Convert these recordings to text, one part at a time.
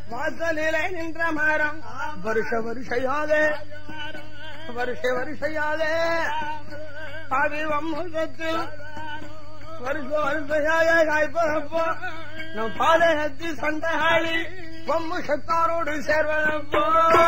வாசலிலே நின்ற மரம் வருஷ வருஷையாக வருஷ வருஷையாக பாவிவம் முகத்தில் வருஷ வருஷையாக காய்ப்பதப்போ நம் பாதகத்து சண்டகாளி பொம்முஷத்தாரோடு சேர்வதப்போ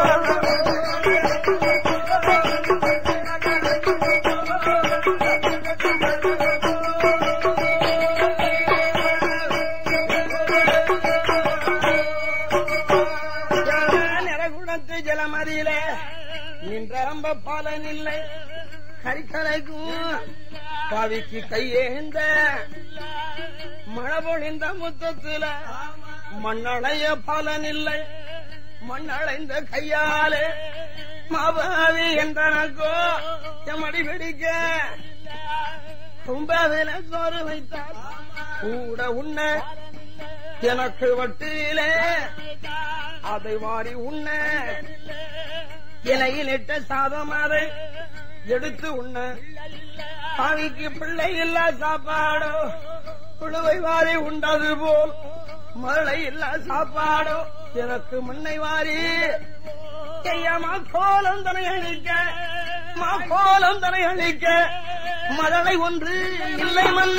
நிறகுணத்து ஜலமதியிலே நின்றம்ப பலன் இல்லை கரிக்கலைக்கும் பாவிக்கு கையேந்த மழை பொழிந்த முத்தத்தில மண்ணளைய பலன் இல்லை மண்ணளைந்த கையாலே மாபாவி என்றனக்கோ எமடி பிடிக்க கும்பவில சோறு வைத்தார் கூட உண்ண எனக்கு வட்டியிலே அதை வாரி உண்ண இலையிலிட்ட சாதம் அதை எடுத்து உண்ண பாவிக்கு பிள்ளை இல்ல சாப்பாடோ புழுவை வாரி உண்டது போல் மழை இல்ல சாப்பாடோ எனக்கு முன்னை வாரி ஐயமா கோலம் தனை அழிக்க மா கோலம் தனை அழிக்க மழலை ஒன்று இல்லை மன்ன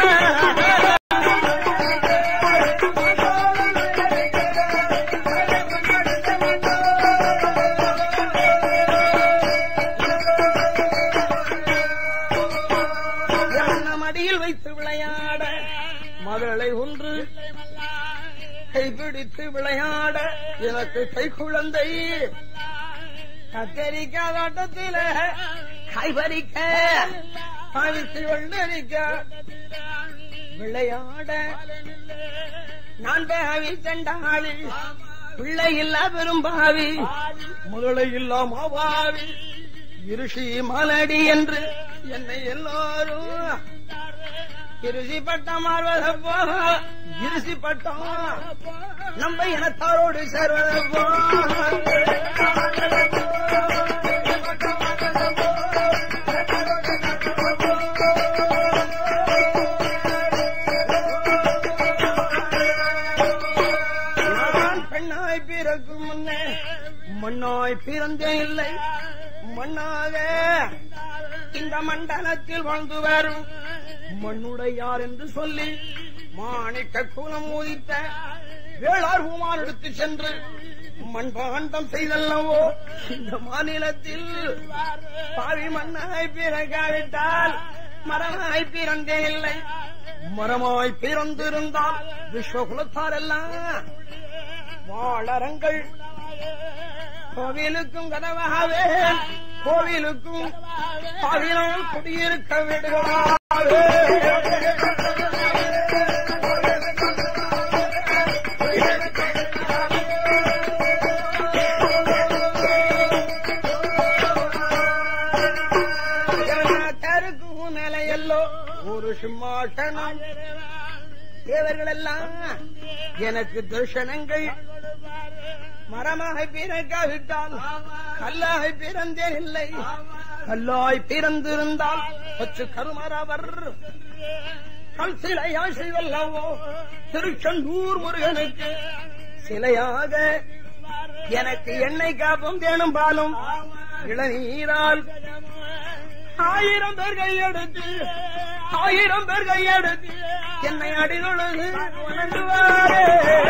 என்ன மடியில் வைத்து விளையாட மகளை ஒன்று கைப்பிடித்து விளையாட எனக்கு கை குழந்தை கத்தரிக்காத ஆட்டத்தில கைபறிக்க பறித்து வெள்ளரிக்க விளையாட நான் பாவி செண்டாளி பிள்ளை இல்ல பெரும்பாவி முதலை இல்ல மாவாவி இருஷி மலடி என்று என்னை எல்லோரும் இருசி பட்டம் மாறுவதப்போ இருசி பட்டம் நம்ம இனத்தாரோடு சேர்வதப்போ நான் பெண்ணாய் பிறக்கும் முன்னே மண்ணாய் பிறந்தேன் இல்லை மண்ணாக இந்த மண்டலத்தில் வாழ்ந்து வரும் மண்ணுடையார் என்று சொல்லி மாணிக்க குலம் ஊதித்த வேளார் உமான் எடுத்து சென்று மண்பாண்டம் செய்தல்லவோ இந்த மாநிலத்தில் பாவி மண்ணாய் பிறகாவிட்டால் மரமாய் பிறந்தே இல்லை மரமாய் பிறந்திருந்தால் விஸ்வகுலத்தார் எல்லாம் வாழறங்கள் கோவிலுக்கும் கதவாகவே கோவிலுக்கும் பாவினால் குடியிருக்க வீடுகளாகவே கருக்கும் நிலையல்லோ ஒரு சிம்மாசனம் தேவர்கள் எல்லாம் எனக்கு தர்ஷனங்கள் மரமாக பிறக்காவிட்டால் கல்லாக பிறந்தேன் இல்லை கல்லாய் பிறந்திருந்தால் பச்சு கருமரவர் கல் சிலையாய் செய்வல்லவோ திருச்செந்தூர் முருகனுக்கு சிலையாக எனக்கு எண்ணெய் காப்பும் தேனும் பாலும் இளநீரால் ஆயிரம் பேர் கையெடுத்து ஆயிரம் பேர் கையெடுத்து என்னை அடிநொழுது வணங்குவாரே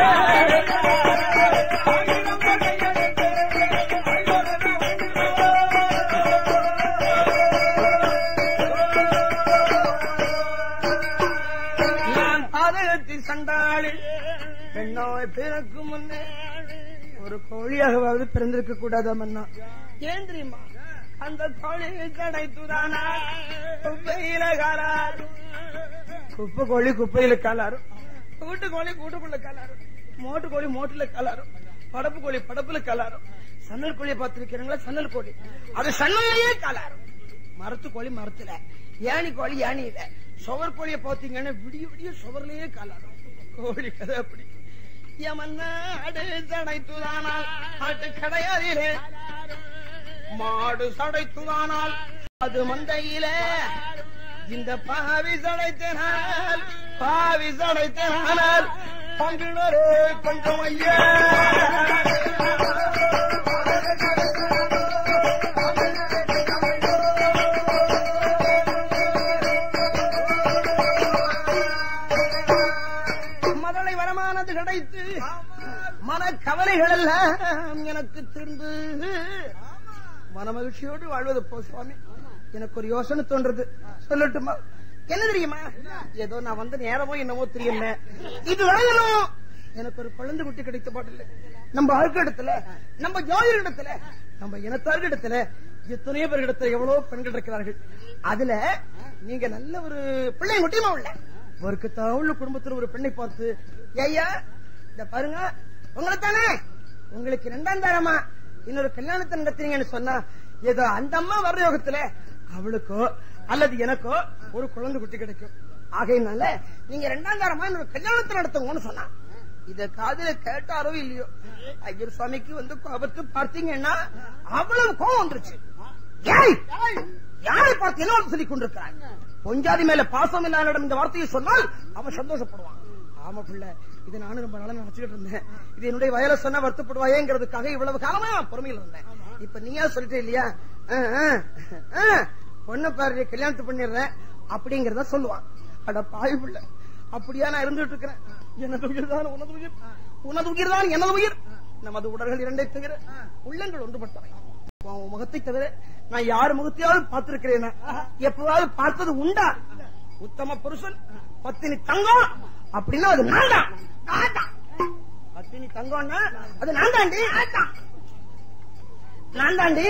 நான் பாதகத்தில் சண்டாளி பெண்ணாய் பிறக்கும் முன்னே ஒரு கோழியாகவாவது பிறந்திருக்க கூடாதா மன்னா ஏன் தெரியுமா அந்த கோழி கிடைத்துதானா குப்பையில காலாரு குப்பை கோழி குப்பையில காலாரு கூட்டு கோழி கூட்டுக்குள்ள காலாரு மோட்டு கோழி மோட்டுல காலாரும் படப்பு கோழி படப்புல காலாரும் சன்னல் கோழியை பார்த்திருக்கிறீங்களா சன்னல் கோழி அது சன்னல்லையே காலாரும் மரத்து கோழி மரத்துல ஏணி கோழி ஏணியில சுவர் கோழியை பார்த்தீங்கன்னா விடிய விடிய சுவர்லயே காலாரும் கோழி கதை அப்படி யமன்னாடு சடைத்துதானால் ஆட்டு கிடையாதிலே மாடு சடைத்துதானால் அது மந்தையிலே இந்த பாவி சடைத்தனால் பாவி சடைத்தனால் பங்கினரே கொஞ்சம் ஐயா மதலை வரமானது கிடைத்து மனக்கவலைகள் எல்லாம் எனக்கு தீர்ந்து மனமகிழ்ச்சியோடு வாழ்வது போ சுவாமி எனக்கு ஒரு யோசனை தோன்றது சொல்லட்டுமா என்ன தெரியுமா ஏதோ நான் வந்து நேரமோ என்னமோ தெரியல இது வரையிலும் எனக்கு ஒரு குழந்தை குட்டி கிடைத்த பாட்டில்ல நம்ம ஆட்களிடத்துல நம்ம ஜோதிடத்துல நம்ம இனத்தார்களிடத்துல எத்தனையோ பேர்களிடத்துல எவ்வளவு பெண்கள் இருக்கிறார்கள் அதுல நீங்க நல்ல ஒரு பிள்ளை குட்டியுமா உள்ள ஒரு தாவுள்ள குடும்பத்துல ஒரு பெண்ணை பார்த்து ஐயா இந்த பாருங்க உங்களை தானே உங்களுக்கு ரெண்டாம் தாரமா இன்னொரு கல்யாணத்தை நடத்துறீங்கன்னு சொன்னா ஏதோ அந்த அம்மா வர்ற யோகத்துல அவளுக்கோ அல்லது எனக்கோ ஒரு குழந்தை குட்டி கிடைக்கும் ஆகையினால நீங்க ரெண்டாம் தாரமா இன்னொரு கல்யாணத்தை நடத்துங்கன்னு சொன்னா இத காதுல கேட்டாரோ இல்லையோ ஐயர் சுவாமிக்கு வந்து கோபத்து பார்த்தீங்கன்னா அவ்வளவு கோபம் வந்துருச்சு ஏய்! யாரை பார்த்து என்ன வார்த்தை சொல்லிக் கொண்டிருக்கிறாய் பொஞ்சாதி மேல பாசம் இல்லாத இந்த வார்த்தையை சொன்னால் அவன் சந்தோஷப்படுவான் ஆமா பிள்ளை இது நானும் ரொம்ப நாளா நினைச்சுக்கிட்டு இருந்தேன் இது என்னுடைய வயல சொன்னா வருத்தப்படுவாயேங்கிறதுக்காக இவ்வளவு காலமா நான் பொறுமையில் இருந்தேன் இப்ப நீயா சொல்லிட்டே இல்லையா ஆ, ஆ, ஆ, பொண்ணு பாரு கல்யாணத்தை பண்ணிடுறேன் அப்படிங்கறத சொல்லுவான் அட பாய் பிள்ளை அப்படியா நான் இருந்துட்டு இருக்கிறேன் எனது உயிர் தான் உனது உயிர் உனது உயிர் தான் எனது உயிர் நமது உடல்கள் இரண்டை தவிர உள்ளங்கள் ஒன்றுபட்டவை உன் முகத்தை தவிர நான் யார் முகத்தையாவது பார்த்திருக்கிறேன் எப்பவாவது பார்த்தது உண்டா உத்தம புருஷன் பத்தினி தங்கம் அப்படின்னா அது நான் தான் நான் தான். பத்தினி தங்கம்னா அது நான் தாண்டி நான் தாண்டி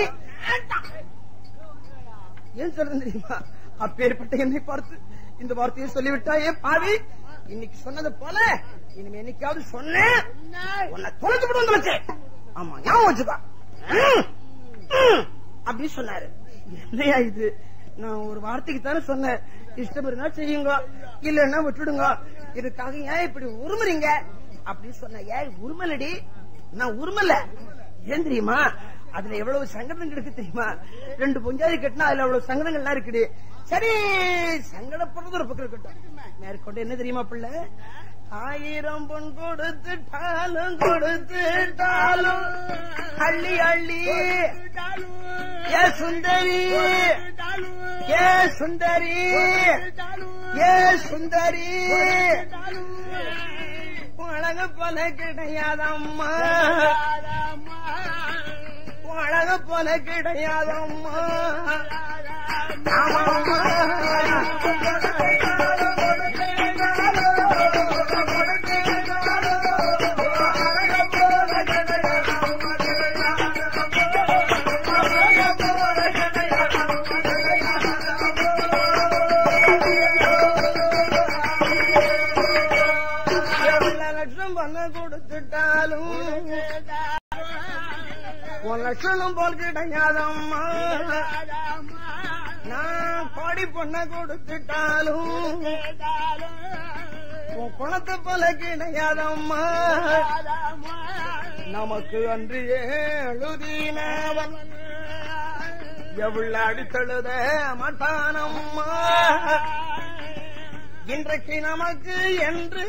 ஏன் சொல்றேன் தெரியுமா அப்பேற்பட்ட என்னை பார்த்து இந்த வார்த்தையை சொல்லிவிட்டாயே பாவி இன்னைக்கு சொன்னது போல இனிமே என்னைக்காவது சொன்னேன் உன்னை தொலைச்சு விட்டு வந்து வச்சேன் ஆமா ஞாபகம் வச்சுக்கோ ம், ம், அப்படின்னு சொன்னாரு என்னையா இது நான் ஒரு வார்த்தைக்கு தானே சொன்னேன் இஷ்டம் இருந்தா செய்யுங்க இல்லன்னா விட்டுடுங்க இதுக்காக ஏன் இப்படி உருமுறீங்க அப்படின்னு சொன்ன ஏன் உருமலடி நான் உருமல ஏன் தெரியுமா அதுல எவ்வளவு சங்கடங்கள் இருக்கு தெரியுமா ரெண்டு பொஞ்சாதி கட்டினா அதுல அவ்வளவு சங்கடங்கள்லாம் இருக்குது சரி சங்கடப்படுறது ஒரு பக்கம் இருக்கட்டும் மேற்கொண்டு என்ன தெரியுமா பிள்ளை ஆயிரம் பொன் கொடுத்துட்டாலும் கொடுத்துட்டாலும் அள்ளி அள்ளி ஏ சுந்தரி ஏ சுந்தரி ஏ சுந்தரி உலக போல கிடையாதம்மா உலக போல கிடையாதம்மா ஆமாம்மா. எவ்வளவு லட்சம் பணம் கொடுத்துட்டாலும் ஒரு லட்சம் போல் கிடையாதம்மா நான் கோடி பொண்ண கொடுத்துட்டாலும் உன் குணத்தை போல கிடையாதம்மா நமக்கு அன்று எழுதினவன் எவ்வளவு அடித்தழுத மாட்டானம்மா இன்றைக்கு நமக்கு என்று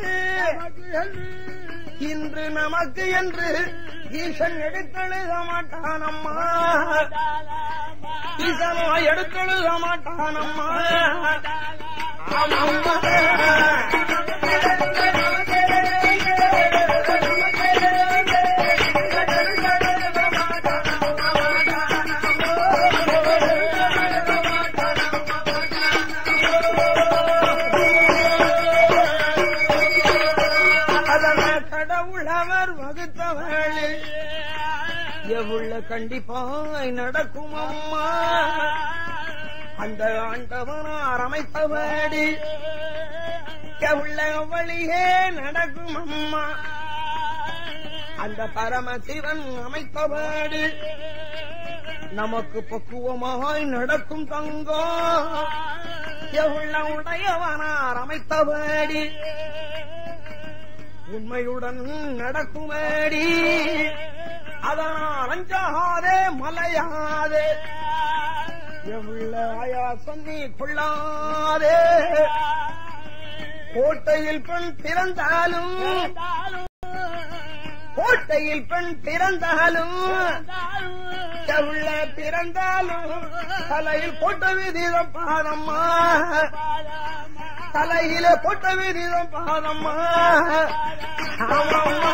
இன்று நமக்கு என்று ஈசன் எடுத்தெழுத மாட்டானம்மா ஈசனோ எடுத்தெழுத மாட்டானம்மா ஆமாம்மா. அதன கடவுள் அவர் வகுத்தவள் எவுள்ள கண்டிப்பாய் நடக்கும் அம்மா அந்த ஆண்டவனார் அமைத்தபடி எவுள்ள வழியே நடக்கும் அம்மா அந்த பரமசிவன் அமைத்தபடி நமக்கு பக்குவமாய் நடக்கும் தங்கம் எவுள்ள உடையவனார் அமைத்தபடி உண்மையுடன் நடக்குமேடி அதனால் அஞ்சாதே மலையாதே எவ்வள ஆயாசம் நீ கொள்ளாதே கோட்டையில் பெண் பிறந்தாலும் கோட்டையில் பெண் பிறந்தாலும் உள்ள பிறந்தாலும் தலையில் போட்ட விதிதம் பாதம்மா தலையில போட்ட விதிதம் பாதம்மா ஆமாம்மா.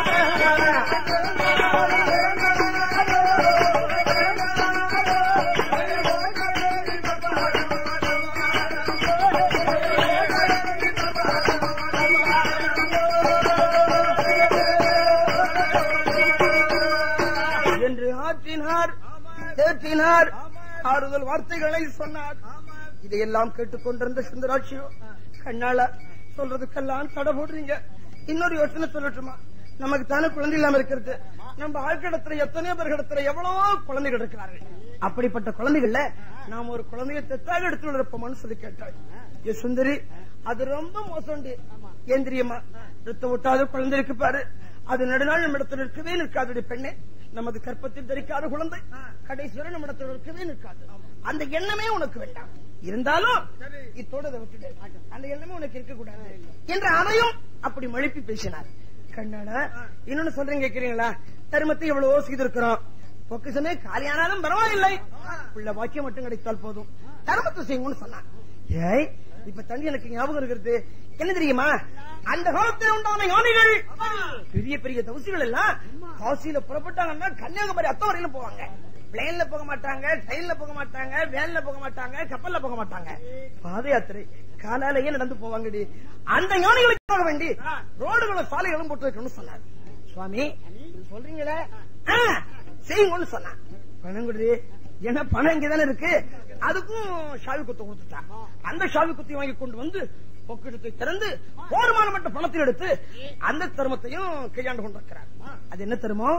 என்று ஆற்றினார் தேற்றினார் ஆறுதல் வார்த்தைகளை சொன்னார் இதையெல்லாம் கேட்டுக்கொண்டிருந்த சுந்தராட்சியோ கண்ணால சொல்றதுக்கெல்லாம் தடை போடுறீங்க இன்னொரு யோசனை சொல்லட்டுமா நமக்கு தானே குழந்தை இல்லாம இருக்கிறது நம்ம ஆழ்கிடத்துல எத்தனையோ பேர் கிடத்துல எவ்வளவோ குழந்தைகள் இருக்கிறார்கள் அப்படிப்பட்ட குழந்தைகள்ல நாம் ஒரு குழந்தைய தெத்தாக எடுத்து வளர்ப்போம்னு சொல்லி கேட்டாள் ஏ சுந்தரி அது ரொம்ப மோசம்டி ஏந்திரியமா ரத்த ஒட்டாத குழந்தை இருக்கு பாரு அது நடுநாள் நம்ம இடத்துல இருக்கவே நிற்காது பெண்ணே நமது கற்பத்தில் தரிக்காத குழந்தை கடைசி வரை நம்ம இடத்துல இருக்கவே நிற்காது அந்த எண்ணமே உனக்கு வேண்டாம் இருந்தாலும் இத்தோட அதை விட்டுடு அந்த எண்ணமே உனக்கு இருக்க கூடாது என்று அதையும் அப்படி மழுப்பி பேசினார் கண்ணாட இன்னொன்னு சொல்றீங்க கேக்குறீங்களா தருமத்தை எவ்வளவோ செய்திருக்கிறோம் பொக்கிசமே காலியானாலும் பரவாயில்லை உள்ள வாக்கியம் மட்டும் கிடைத்தால் போதும் தர்மத்தை செய்யுங்கன்னு சொன்னான் ஏய் இப்ப தண்ணி எனக்கு ஞாபகம் இருக்கிறது என்ன தெரியுமா அந்த காலத்தில் உண்டான யானைகள் பெரிய பெரிய தவசிகள் எல்லாம் காசியில புறப்பட்டாங்கன்னா கன்னியாகுமரி அத்த வரையிலும் போவாங்க பிளேன்ல போக மாட்டாங்க ட்ரெயின்ல போக மாட்டாங்க வேன்ல போக மாட்டாங்க கப்பல்ல போக மாட்டாங்க பாத யாத்திரை காலாலேயே நடந்து போவாங்கடி அந்த ஞானிகளுக்காக வேண்டி ரோடுகளும் சாலைகளும் போட்டு வைக்கணும்னு சொன்னார் சுவாமி இது சொல்றீங்களே ஆ, செய்யுங்கன்னு சொன்னான் பணம் கொடுது ஏன்னா பணம் இங்கதானே இருக்கு அதுக்கும் ஷாவி குத்த கொடுத்துட்டான் அந்த ஷாவி குத்தி வாங்கி கொண்டு வந்து பொக்கிடத்தை திறந்து போதுமான மட்டும் பணத்தை எடுத்து அந்த தர்மத்தையும் கையாண்டு கொண்டிருக்கிறார் அது என்ன தருமம்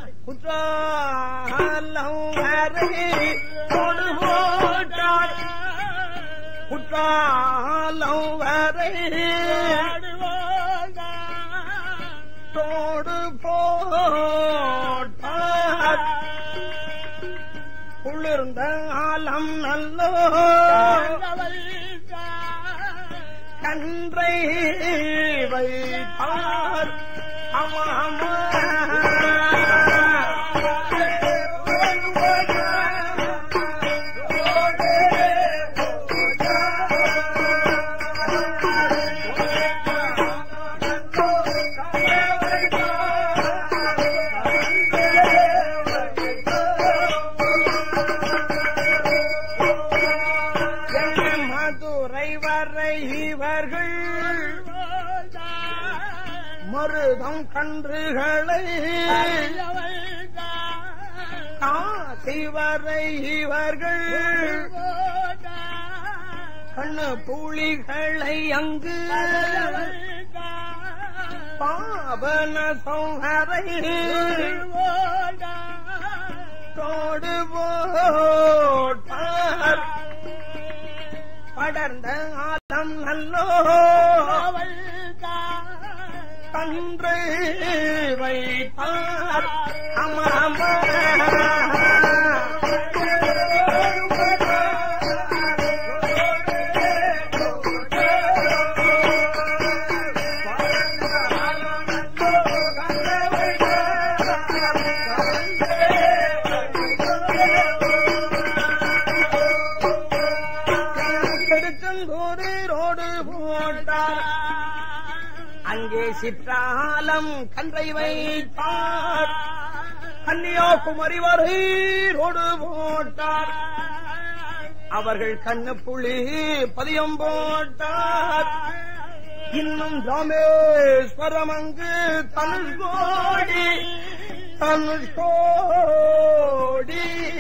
குற்றாலம் அருகே கொடு போட்டார் குற்றாலம் வரை தோடு போட்டார் குளிர்ந்த ஆலம் நல்லோ கன்றை வைப்பார் அம்மா மதுரை வரை இவர்கள் மருதம் கன்றுகளை காசி வரை இவர்கள் கண்ணு புலிகளை அங்கு பாவன சௌஹரை தோடு போட்டார் படர்ந்த ஆலம் நல்லோ கன்று வைத்தார் அம்மா திருச்செந்தூரு ரோடு போட்டார் அங்கே சிற்றாலம் கன்றை வைத்தார் கன்னியாகுமரி வரை ரோடு போட்டார் அவர்கள் கண்ணு புலி பதியம் போட்டார் இன்னும் ராமேஸ்வரம் அங்கு தனுஷ்கோடி தனுஷ்கோடி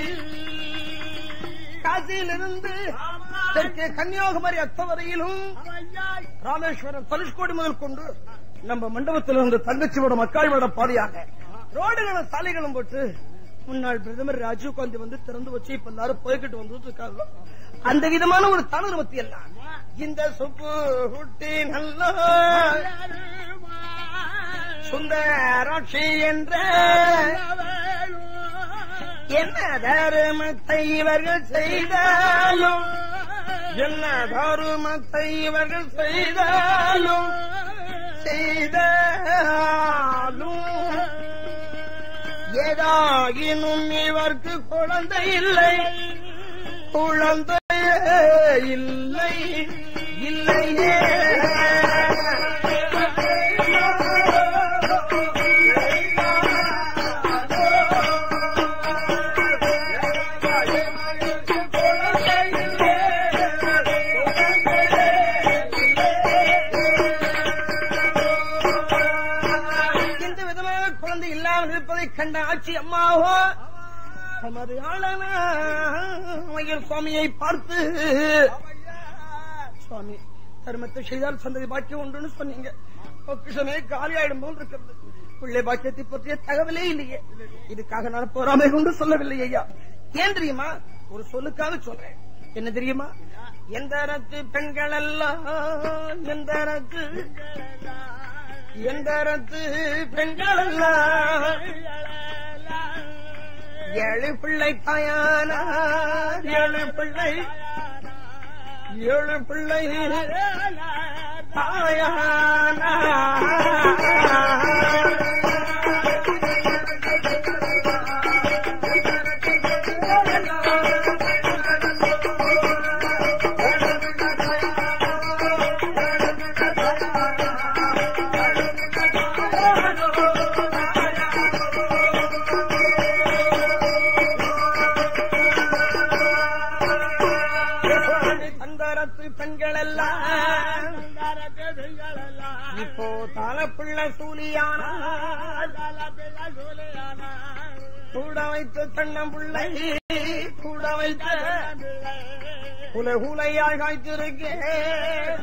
காசியிலிருந்து தெற்கே கன்னியாகுமரி அத்தவரையிலும் ராமேஸ்வரம் தனுஷ்கோடி முதல் கொண்டு நம்ம மண்டபத்தில் இருந்து தங்கச்சியோட மக்காளோட பாதையாக ரோடுகளும் சாலைகளும் போட்டு முன்னாள் பிரதமர் ராஜீவ் காந்தி வந்து திறந்து வச்சு இப்ப எல்லாரும் போய்கிட்டு வந்துட்டு இருக்காங்க அந்த விதமான ஒரு தனுர்வத்தி எல்லாம் இந்த சுப்பு குட்டி நல்ல சுந்தராட்சி என்ற என்ன தருமத்தை இவர்கள் செய்தாலும் என்ன தருமத்தை இவர்கள் செய்தாலும் செய்தாலும் ஏதாயினும் இவர்க்கு குழந்தை இல்லை குழந்தை இல்லை இல்லையே இந்த விதமாக குழந்தை இல்லாமல் இருப்பதைக் கண்ட ஆட்சி அம்மாவோ தமது ஆளமையில் சுவாமியை பார்த்து சுவாமி தர்மத்தை செய்தால் சந்ததி பாக்கியம் உண்டுன்னு சொன்னீங்க பொக்கிஷமே காலியாயிடும் போல் இருக்கிறது பிள்ளை பாக்கியத்தை பற்றிய தகவலே இல்லையே இதுக்காக நான் போராமை கொண்டு சொல்லவில்லை ஐயா ஏன் தெரியுமா ஒரு சொல்லுக்காக சொல்றேன் என்ன தெரியுமா எந்த ரத்து பெண்கள் எல்லாம் எந்த ரத்து எந்த ரத்து பெண்கள் எல்லாம் ஏழு பிள்ளை தாயானார் ஏழு பிள்ளை ஏழு பிள்ளை தாயானார் தந்தரத்து பெண்கள் எல்லாம் இப்போ தாளப்பிள்ள சூலியான கூட வைத்த தன்னம்பிள்ளை கூட வைத்த குலகுலையாய் காய்த்திருக்கேன்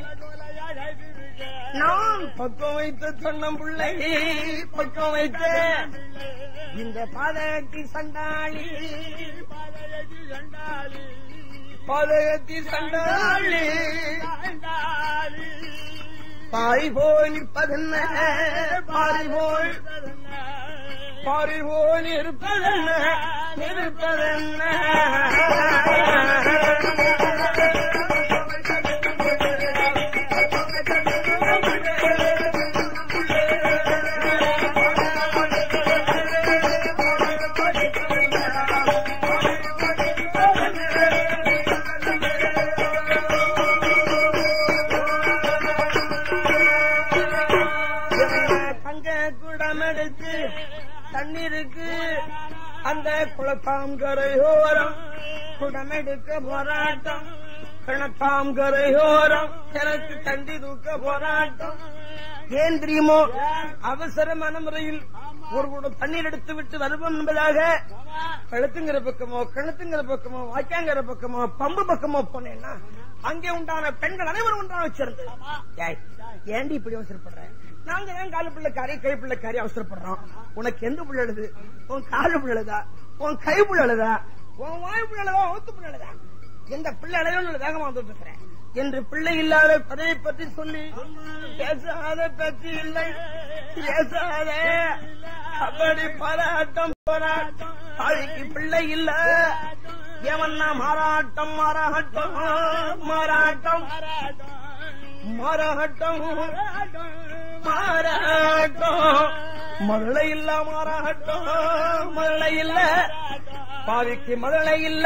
நான் பக்கம் வைத்த தன்னம்பிள்ளை பக்கம் வைத்த இந்த பாதகத்தி சண்டாளி பாதகத்தி சண்டாளி பாரி போய் நிற்பதென்ன பாரி போய் பாரி போய் நிற்பதென்ன நிற்பதென்ன தங்க குடம் எடுத்து தண்ணீருக்கு அந்த குளத்தாம் கரையோரம் குடம் எடுக்க போராட்டம் கிணத்தாம் கரையோரம் எனக்கு தண்டி தூக்க போராட்டம் ஏன் தெரியுமோ அவசரமான முறையில் ஒரு குடம் தண்ணீர் எடுத்து விட்டு வருவோம் என்பதாக கழுத்துங்கிற பக்கமோ கிணத்துங்கிற பக்கமோ வாய்க்காங்கிற பக்கமோ பம்பு பக்கமோ போனேன்னா அங்கே உண்டான பெண்கள் அனைவரும் உண்டான வச்சிருந்து ஏய், ஏண்டி இப்படி அவசரப்படுற நாங்க ஏன் காலு பிள்ளைக்காரி கை பிள்ளைக்காரி அவசரப்படுறோம் உனக்கு எந்த பிள்ளை எழுது உன் காலு பிள்ளை எழுதா உன் கை பிள்ளை எழுதா உன் வாய் பிள்ளை எழுதா ஒத்து பிள்ளை எழுதா எந்த பிள்ளை அடையும் வேகமா வந்துட்டு இருக்கிறேன் என்று பிள்ளை இல்லாத கதையை பற்றி சொல்லி பேசாத பேச்சு இல்லை பேசாத அப்படி பாராட்டம் போராட்டம் தாய்க்கு பிள்ளை இல்ல எவன்னா மாறாட்டம் மாறாட்டம் மாறாட்டம் மாறாட்டம் மாறாட்டம் மழை இல்ல மாறாட்டம் மழை இல்ல பாவிக்கு மழை இல்ல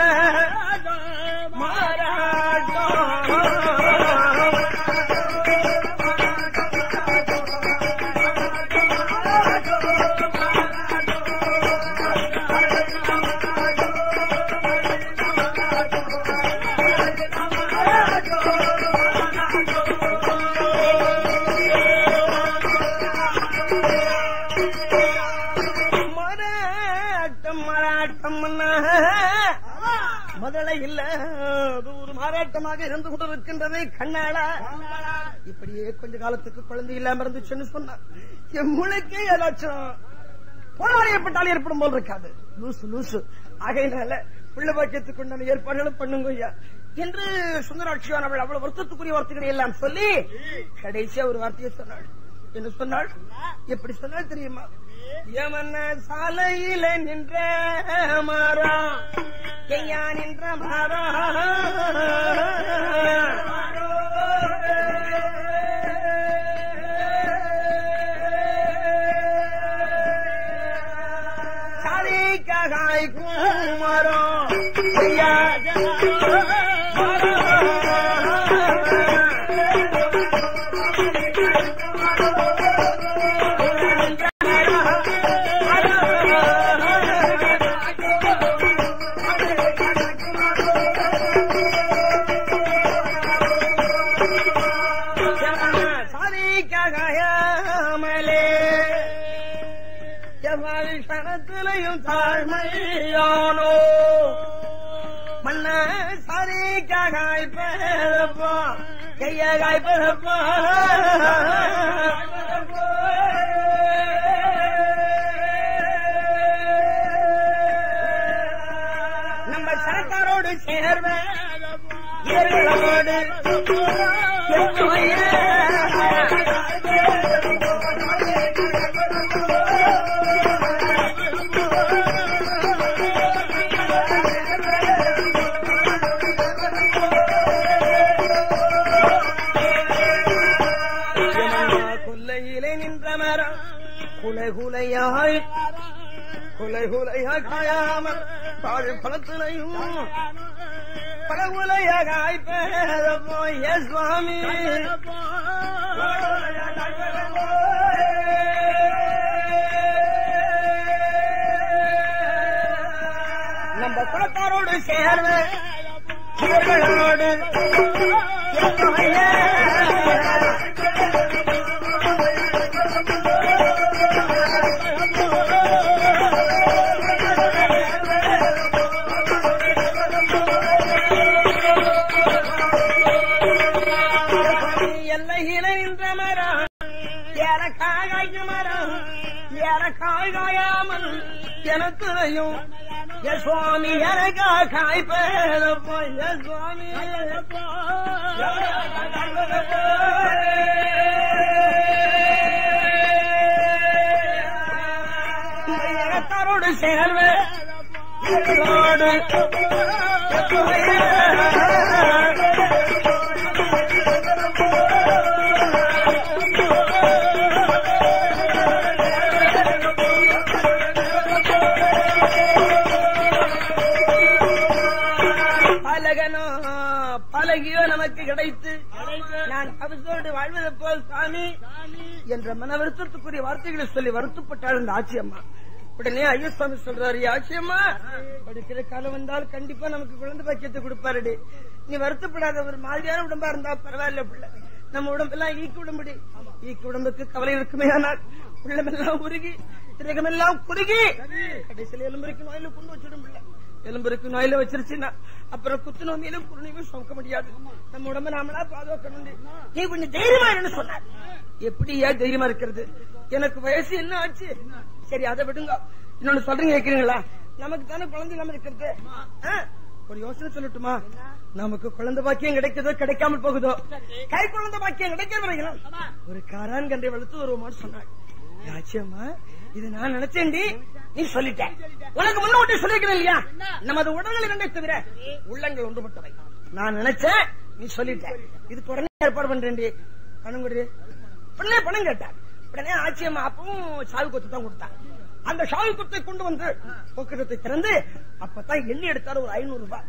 மராட்டம் மராட்டம் முதல்ல இல்ல அது ஒரு மாறாட்டமாக இருந்து கொண்டிருக்கின்றது கண்ணாளா இப்படியே கொஞ்ச காலத்துக்கு குழந்தை இல்லாம இருந்துச்சுன்னு சொன்னா என் மூளைக்கே ஏதாச்சும் போராடியப்பட்டால் ஏற்படும் போல் இருக்காது லூசு லூசு ஆகையினால பிள்ளை பாக்கியத்துக்கு உண்டான ஏற்பாடுகளும் பண்ணுங்க ஐயா என்று சுந்தராட்சியானவள் அவ்வளவு வருத்தத்துக்குரிய வார்த்தைகளை எல்லாம் சொல்லி கடைசியா ஒரு வார்த்தையை சொன்னாள் என்ன சொன்னாள் எப்படி சொன்னாள் தெரியுமா யமன சாலையில நின்ற மரம் கையா நின்ற மாறோ சாதிக்காய் குமரோ கையா சாதிக்காமலே செவ்வாய் சனத்திலையும் தாழ்மையானோ மன்ன சாதிக்காய் பிறப்போ கையகாய் பிறப்போ நம்ம சரக்காரோடு சேர்வேன் ஏர்களோடு கொல்லையிலே நின்ற மரம் குலை குலையாய் குலை குலையாய் காயாமல் பாழ் பழத்திலையும் பழகுலையாய் பேரப்போ ஏ சுவாமி நம்ம குலத்தாரோடு சேர்வு சீர்களோடு எல்லையில நின்ற மரம் ஏறக்காய் மரம் ஏறக்காய் காயாமல் எனக்குறையும் எ சுவாமி எனக்கா காய் பேரப்போ எ சுவாமி தரோடு சேர்வு பலகனோ பலகியோ நமக்கு கிடைத்து நான் அவசோடு வாழ்வது போல் சாமி என்ற மன வருத்தத்துக்குரிய வார்த்தைகளை சொல்லி வருத்தப்பட்டாள் இந்த ஆட்சி அம்மா உடனே ஐயசாமி சொல்றாரு ஆட்சி அம்மா படிக்கிற காலம் வந்தால் கண்டிப்பா நமக்கு குழந்தை பாக்கியத்தை கொடுப்பாருடி நீ வருத்தப்படாத ஒரு மாதிரியான உடம்பா இருந்தா பரவாயில்ல பிள்ளை நம்ம உடம்பெல்லாம் ஈக்கு உடம்புடி ஈக்கு உடம்புக்கு கவலை இருக்குமே ஆனால் உள்ளமெல்லாம் உருகி திரகமெல்லாம் குறுகி கடைசியில் எலும்புரைக்கு நோயில கொண்டு வச்சிடும் பிள்ளை எலும்புருக்கு நோயில வச்சிருச்சுன்னா அப்புறம் குத்து நோம்பியிலும் குறுநீவும் சுமக்க முடியாது நம்ம உடம்ப நாமளா பாதுகாக்கணும் நீ கொஞ்சம் தைரியமா இருன்னு சொன்னார் எப்படி ஏன் தைரியமா இருக்கிறது எனக்கு வயசு என்ன ஆச்சு சரி அதை விடுங்க இன்னொன்னு சொல்றீங்க கேக்குறீங்களா நமக்கு தானே குழந்தை இல்லாம இருக்கிறது ஆ? ஒரு யோசனை சொல்லட்டுமா நமக்கு குழந்தை பாக்கியம் கிடைக்குதோ கிடைக்காமல் போகுதோ கை குழந்தை பாக்கியம் கிடைக்கிற வரைக்கும் ஒரு காரான் கண்டை வளர்த்து வருவோமான்னு சொன்னாங்க ராஜ்யம்மா இது நான் நினைச்சேன்டி நீ சொல்லிட்ட உனக்கு முன்னோட்டி சொல்லிருக்கிறேன் இல்லையா நமது உடல்கள் இரண்டை தவிர உள்ளங்கள் ஒன்றுபட்டவை நான் நினைச்சேன் நீ சொல்லிட்ட இதுக்கு உடனே ஏற்பாடு பண்றேன்டி பணம் கொடு உடனே பணம் கேட்டார் உடனே ஆச்சியம்மா அப்பவும் சாவி கொத்து தான் கொடுத்தா அந்த சாவி கொத்தை கொண்டு வந்து பொக்கிடத்தை திறந்து அப்பதான் எண்ணி எடுத்தாரு ஒரு ஐநூறு ரூபாய்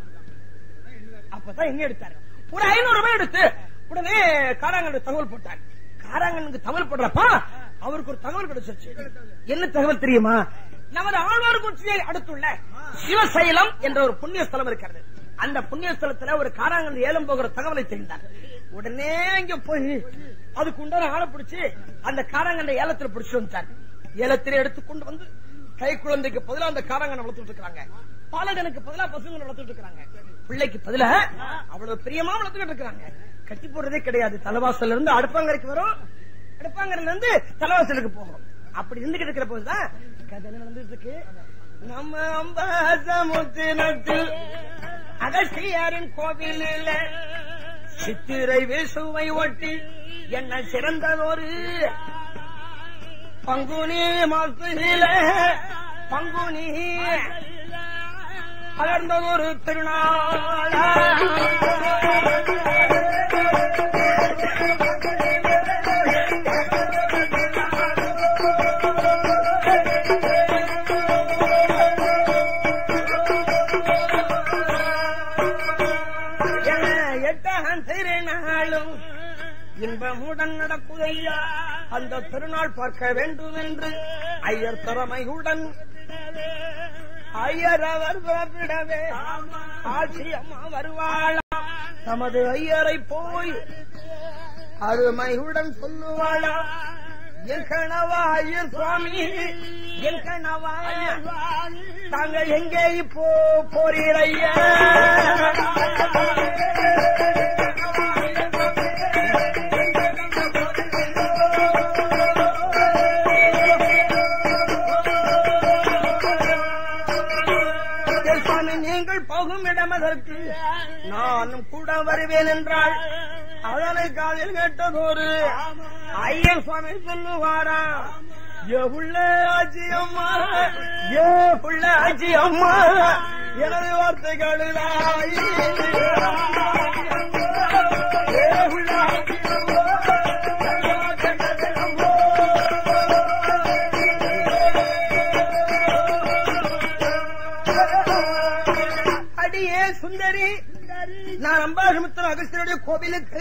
அப்பதான் எண்ணி எடுத்தாரு ஒரு ஐநூறு ரூபாய் எடுத்து உடனே காராங்கனுக்கு தகவல் போட்டார் காராங்கனுக்கு தகவல் போடுறப்ப அவருக்கு ஒரு தகவல் கிடைச்சிருச்சு என்ன தகவல் தெரியுமா நமது ஆழ்வார்குறிச்சியை அடுத்துள்ள சிவசைலம் என்ற ஒரு புண்ணிய ஸ்தலம் இருக்கிறது அந்த புண்ணிய ஸ்தலத்துல ஒரு காராங்கன் ஏலம் போகிற தகவலை தெரிந்தார் உடனே இங்க போய் அதுக்கு உண்டான ஆளை பிடிச்சு அந்த காராங்கண்ட ஏலத்துல பிடிச்சு வந்துட்டார் ஏலத்திலே எடுத்து கொண்டு வந்து கை குழந்தைக்கு பதிலா அந்த காராங்கனை வளர்த்துட்டு இருக்காங்க பாலகனுக்கு பதிலா பசுங்களை வளர்த்துட்டு இருக்காங்க பிள்ளைக்கு பதிலா அவ்வளவு பிரியமா வளர்த்துக்கிட்டு இருக்காங்க கட்டி போடுறதே கிடையாது தலைவாசல்ல இருந்து அடுப்பாங்கரைக்கு வரும் அடுப்பாங்கரையில இருந்து தலைவாசலுக்கு போகும் அப்படி இருந்துகிட்டு இருக்கிற போதுதான் கதை என்ன நடந்துட்டு இருக்கு நம்ம அம்பாசமுத்திரத்தில் அகஸ்தியாரின் கோவிலில் சித்திரை வேசுவை ஒட்டி என்ன சிறந்ததொரு பங்குனி மாசில பங்குனி அலர்ந்ததொரு திருநாள் என எட்டாம் திருநாளும் இன்பமுடன் நடக்குதையா அந்த திருநாள் பார்க்க வேண்டும் என்று ஐயர் திறமையுடன் ஐயர் அவர் புறப்படவே ஆட்சி அம்மா வருவாளா தமது ஐயரை போய் அருமையுடன் சொல்லுவாளா என் கணவா ஐயர் சுவாமி என் கணவா தாங்கள் எங்கே இப்போ போறீரையா என் சுவாமி நீங்கள் போகும் இடம் அதற்கு நானும் கூட வருவேன் என்றாள் அதனை காதில் கேட்டதொரு ஐயர் சுவாமி சொல்லுவாரா ஏ புள்ள ஆச்சி அம்மா ஏ புள்ள ஆச்சி அம்மா எனது வார்த்தைகளுதாய் ஏ புள்ள ஆச்சி அடியே சுந்தரி நான் அம்பாசமுத்திர அகஸ்தியருடைய கோவிலுக்கு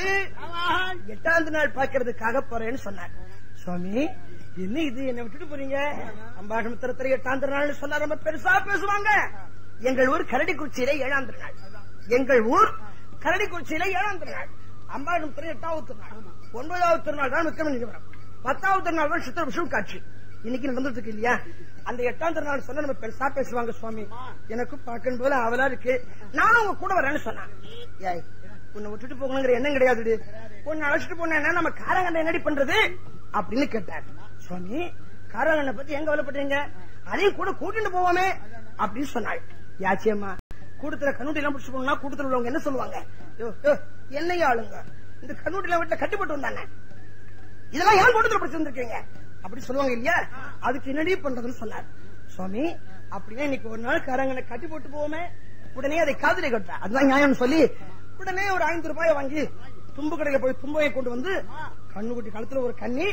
எட்டாவது நாள் பார்க்கறதுக்காக போறேன்னு சொன்னார் சுவாமி என்ன இது என்ன விட்டுட்டு போறீங்க அம்பாசமுத்திரத்துல எட்டாம் நாள் சொன்னா ரொம்ப பெருசா பேசுவாங்க எங்கள் ஊர் கரடிக்குறிச்சியில ஏழாம் நாள் எங்கள் ஊர் கரடிக்குறிச்சியில ஏழாம் நாள் அம்பாசமுத்திரம் எட்டாவது நாள் ஒன்பதாவது திருநாள் தான் விக்ரமலிங்கம் பத்தாவது திருநாள் தான் சித்திர விஷயம் காட்சி இன்னைக்கு நடந்துட்டு இருக்கு இல்லையா அந்த எட்டாம் திருநாள் சொன்னா நம்ம பெருசா பேசுவாங்க சுவாமி எனக்கு பார்க்கணும் போல அவலா இருக்கு நானும் உங்க கூட வரேன்னு சொன்னேன் ஏய் உன்னை விட்டுட்டு போகணுங்கிற எண்ணம் கிடையாது உன்னை அழைச்சிட்டு போனா நம்ம காரங்கண்ட என்னடி பண்றது அப்படின்னு கேட்டார் சுவாமி காரங்கண்ணை பத்தி எங்க கவலைப்படுறீங்க அதையும் கூட கூட்டிட்டு போவோமே அப்படின்னு சொன்னாள் யாச்சியம்மா கூட்டத்துல கண்ணூட்டி எல்லாம் பிடிச்சு போனா கூட்டத்துல உள்ளவங்க என்ன சொல்லுவாங்க யோ, யோ, என்னையா ஆளுங்க இந்த கண்ணூட்டில வீட்டுல கட்டிப்பட்டு வந்தானே இதெல்லாம் ஏன் கூட்டத்தில் படிச்சிருந்திருக்கீங்க அப்படி சொல்லுவாங்க இல்லையா அதுக்கு என்னடி பண்றதுன்னு சொன்னார் சுவாமி அப்படின்னா இன்னைக்கு ஒரு நாள் காரங்கனை கட்டி போட்டு போவோமே உடனே அதை காதலை கட்டுற அதுதான் நியாயம்னு சொல்லி உடனே ஒரு ஐந்து ரூபாயை வாங்கி தும்பு கடையில போய் தும்பையை கொண்டு வந்து கண்ணுக்குட்டி கழுத்துல ஒரு கண்ணி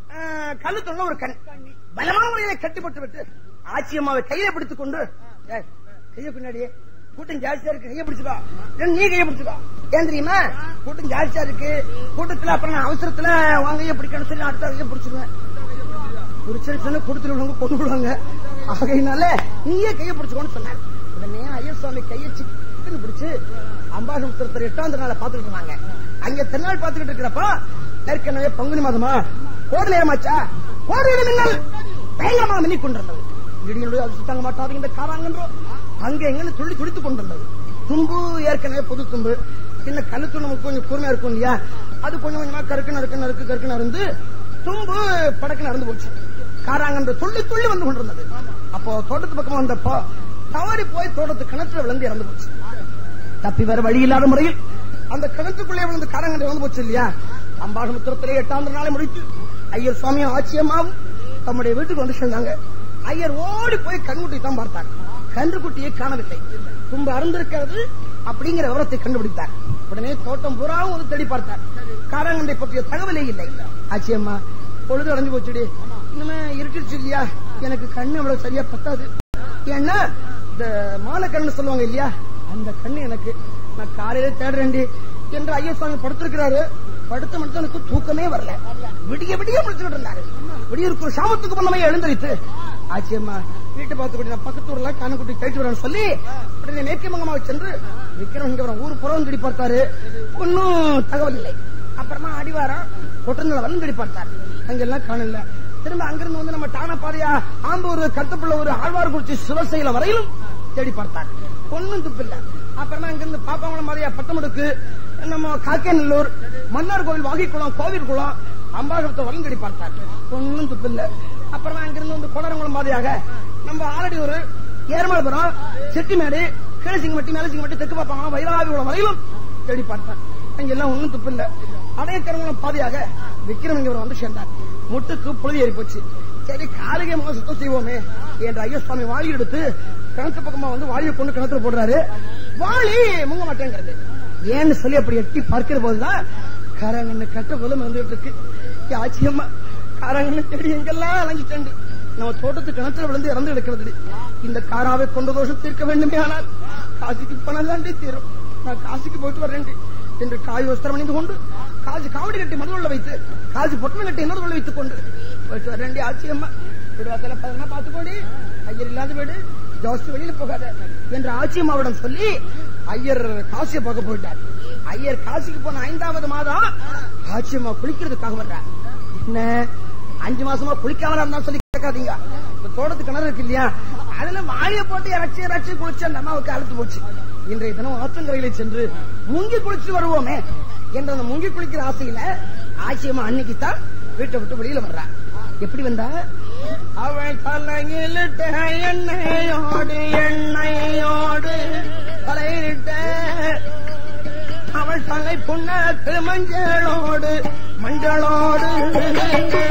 கழுத்துல ஒரு கண் பலமான முறையில கட்டி போட்டு விட்டு ஆச்சி அம்மாவை கையில பிடித்துக் கொண்டு "ஏய், கைய பின்னாடியே கூட்டம் ஜாஸ்தியா இருக்கு கைய பிடிச்சுக்கோ இல்ல நீ கைய பிடிச்சுக்கோ ஏன் தெரியுமா கூட்டம் ஜாஸ்தியா இருக்கு கூட்டத்துல அப்புறம் நான் அவசரத்துல வாங்க கைய பிடிக்கணும் சொல்லி அடுத்த கைய பிடிச்சிருவேன் பிடிச்சிருச்சுன்னு கொடுத்துட்டு உள்ளவங்க கொண்டு விடுவாங்க ஆகையினால நீயே கைய பிடிச்சுக்கோன்னு சொன்னார் உடனே ஐயர் சுவாமி கைய சிக்கன்னு பிடிச்சு அம்பாசமுத்திரத்தர் எட்டாம் திருநாளை பாத்துட்டு இருந்தாங்க அங்க திருநாள் பாத்துக்கிட்டு இருக்கிறப்ப ஏற்கனவே பங்குனி மாதமா கோடு நேரமாச்சா கோடு மின்னல் பயங்கரமா மின்னி கொண்டிருந்தது இடியினுடைய அது சுத்தாங்க மாட்டாது இந்த காராங்கன்றோ அங்க எங்கன்னு துள்ளி துடித்துக் கொண்டிருந்தது தும்பு ஏற்கனவே புது தும்பு சின்ன கழுத்து நமக்கு கொஞ்சம் கூர்மையா இருக்கும் இல்லையா அது கொஞ்சம் கொஞ்சமா கருக்கு நறுக்கு நறுக்கு கருக்கு நருந்து தும்பு படக்கு நடந்து போச்சு காராங்கன்ற துள்ளி துள்ளி வந்து கொண்டிருந்தது அப்போ தோட்டத்து பக்கமா வந்தப்போ தவறி போய் தோட்டத்து கிணத்துல விழுந்து இறந்து போச்சு தப்பி வர வழி இல்லாத முறையில் அந்த கிணத்துக்குள்ளே விழுந்து காரங்கண்டை வந்து போச்சு இல்லையா அம்பாசமுத்திரத்திலே எட்டாம் நாளை முடித்து ஐயர் சுவாமியும் ஆச்சியம்மாவும் தம்முடைய வீட்டுக்கு வந்து சேர்ந்தாங்க ஐயர் ஓடி போய் கண்குட்டி தான் பார்த்தார் கன்றுக்குட்டியை காணவில்லை தும்பு அருந்திருக்கிறது அப்படிங்கிற விவரத்தை கண்டுபிடித்தார் உடனே தோட்டம் பூராவும் வந்து தேடி பார்த்தார் காரங்கண்டை பற்றிய தகவலே இல்லை ஆச்சியம்மா பொழுது அடைஞ்சு போச்சுடி இனிமே இருட்டுச்சு இல்லையா எனக்கு கண்ணு அவ்வளவு சரியா பத்தாது ஏன்னா இந்த மாலை கண்ணு சொல்லுவாங்க இல்லையா அந்த கண்ணு எனக்கு நான் காலையில தேடுறேன்டி என்று ஐயசாமி படுத்திருக்கிறாரு படுத்த மட்டும் எனக்கு தூக்கமே வரல விடிய விடிய முடிச்சுட்டு இருந்தாரு விடியிருக்கும் சாமத்துக்கு பண்ணமே எழுந்திருத்து ஆச்சியம்மா வீட்டு பார்த்து நான் பக்கத்து ஊர்ல காணக்குட்டி கழிச்சு வரேன்னு சொல்லி உடனே மேற்கு மங்கமாக சென்று விக்ரம் ஊர் புறம் தேடி பார்த்தாரு ஒன்னும் தகவல் இல்லை அப்புறமா அடிவாரம் கொட்டந்தல வந்து தேடி பார்த்தார் அங்கெல்லாம் காணல திரும்ப அங்கிருந்து வந்து நம்ம டான பாதையா ஆம்பூர் கருத்தப்புள்ள ஒரு ஆழ்வார்குறிச்சி சிவசைல வரையிலும் தேடி பார்த்தார் ஒன்னும் துப்பில்ல அப்புறமா இங்கிருந்து பாப்பாங்குளம் மாதிரியா பட்டமடுக்கு நம்ம காக்கேநல்லூர் மன்னார் கோவில் வாகிக்குளம் கோவில்குளம் அம்பாசத்தை வரம் தேடி பார்த்தார் ஒன்னும் துப்பில்ல அப்புறமா அங்கிருந்து வந்து கோடரங்குளம் மாதிரியாக நம்ம ஆலடியூர் ஏர்மலபுரம் செட்டிமேடு கீழசிங்கமட்டி மேலசிங்கமட்டி தெற்கு பாப்பாங்க வைராவிகுளம் வரையிலும் தேடி பார்த்தார் அங்கெல்லாம் ஒன்னும் துப்பில்ல அடையக்கரங்குளம் பாதையாக விக்ரமலிங்கபுரம் வந்து சேர்ந்தார் முட்டுக்கு புழுதி ஏறி போச்சு சரி காலிகை முகம் சுத்தம் செய்வோமே என்ற ஐயசுவாமி வாளி எடுத்து கிணத்து பக்கமா வந்து வாளியை கொண்டு கிணத்துல போடுறாரு வாளி முங்க மாட்டேங்கிறது ஏன்னு சொல்லி அப்படி எட்டி பார்க்கிற போதுதான் காரங்கன்னு கட்ட போல வந்துட்டு இருக்கு ஆச்சரியமா காரங்கன்னு தேடி எங்கெல்லாம் அலைஞ்சிட்டேன் நம்ம தோட்டத்து கிணத்துல விழுந்து இறந்து கிடக்கிறது இந்த காராவை கொண்ட தோஷம் தீர்க்க வேண்டுமே ஆனால் காசிக்கு பணம் தாண்டி தீரும் நான் காசிக்கு போயிட்டு வரேன் என்று காய் வஸ்திரம் அணிந்து கொண்டு காசு காவடி கட்டி மதுவுள்ள வைத்து காசு பொட்டணம் கட்டி இன்னொரு வைத்துக் கொண்டு போயிட்டு வரேன் ஆச்சரியமா விடுவாக்கல பதினா பார்த்துக்கோடி ஐயர் இல்லாத வீடு ஜோசி வெளியில போகாத என்று ஆச்சியம்மாவிடம் சொல்லி ஐயர் காசியை பார்க்க போயிட்டார் ஐயர் காசிக்கு போன ஐந்தாவது மாதம் ஆச்சியம்மா குளிக்கிறதுக்காக வர்றார் என்ன அஞ்சு மாசமா குளிக்காம இருந்தா சொல்லி கேட்காதீங்க இந்த தோட்டத்து கிணறு இருக்கு இல்லையா அதுல வாயை போட்டு இறச்சி இறச்சி குளிச்சு அந்த அம்மாவுக்கு அழுத்து போச்சு இன்றைய தினம் ஆற்றங்கரையில சென்று முங்கி குளிச்சு வருவோமே என்ற அந்த முங்கி குளிக்கிற ஆசையில ஆச்சியம்மா அன்னைக்கு தான் வீட்டை விட்டு வெளியில வர்றா எப்படி வந்தா அவள் தலையிலிட்ட எண்ணெயோடு எண்ணெயோடு தலையிலிட்ட அவள் தலை புண்ண மஞ்சளோடு மஞ்சளோடு